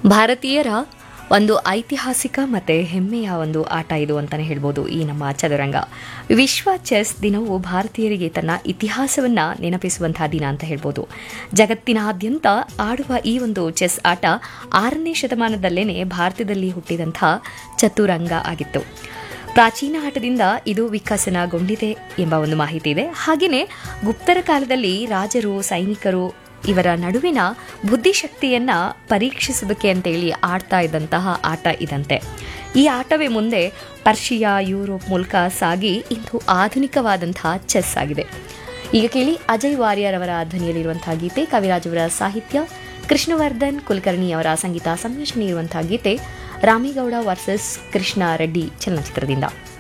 ಭಾರತೀಯರ ಒಂದು ಐತಿಹಾಸಿಕ ಮತ್ತು ಹೆಮ್ಮೆಯ ಒಂದು ಆಟ ಇದು ಅಂತಲೇ ಹೇಳ್ಬೋದು ಈ ನಮ್ಮ ಚದುರಂಗ ವಿಶ್ವ ಚೆಸ್ ದಿನವು ಭಾರತೀಯರಿಗೆ ತನ್ನ ಇತಿಹಾಸವನ್ನು ನೆನಪಿಸುವಂತಹ ದಿನ ಅಂತ ಹೇಳ್ಬೋದು ಜಗತ್ತಿನಾದ್ಯಂತ ಆಡುವ ಈ ಒಂದು ಚೆಸ್ ಆಟ ಆರನೇ ಶತಮಾನದಲ್ಲೇ ಭಾರತದಲ್ಲಿ ಹುಟ್ಟಿದಂಥ ಚತುರಂಗ ಆಗಿತ್ತು ಪ್ರಾಚೀನ ಆಟದಿಂದ ಇದು ವಿಕಸನಗೊಂಡಿದೆ ಎಂಬ ಒಂದು ಮಾಹಿತಿ ಇದೆ ಹಾಗೆಯೇ ಗುಪ್ತರ ಕಾಲದಲ್ಲಿ ರಾಜರು ಸೈನಿಕರು ಇವರ ನಡುವಿನ ಬುದ್ಧಿಶಕ್ತಿಯನ್ನ ಪರೀಕ್ಷಿಸೋದಕ್ಕೆ ಅಂತೇಳಿ ಆಡ್ತಾ ಇದ್ದಂತಹ ಆಟ ಇದಂತೆ ಈ ಆಟವೇ ಮುಂದೆ ಪರ್ಷಿಯಾ ಯುರೋಪ್ ಮೂಲಕ ಸಾಗಿ ಇಂದು ಆಧುನಿಕವಾದಂತಹ ಚೆಸ್ ಆಗಿದೆ ಈಗ ಕೇಳಿ ಅಜಯ್ ವಾರಿಯರ್ ಅವರ ಧ್ವನಿಯಲ್ಲಿರುವಂತಹ ಗೀತೆ ಕವಿರಾಜ್ ಅವರ ಸಾಹಿತ್ಯ ಕೃಷ್ಣವರ್ಧನ್ ಕುಲಕರ್ಣಿ ಅವರ ಸಂಗೀತ ಸಂಯೋಜನೆ ಇರುವಂತಹ ಗೀತೆ ರಾಮೇಗೌಡ ವರ್ಸಸ್ ಕೃಷ್ಣ ರೆಡ್ಡಿ ಚಲನಚಿತ್ರದಿಂದ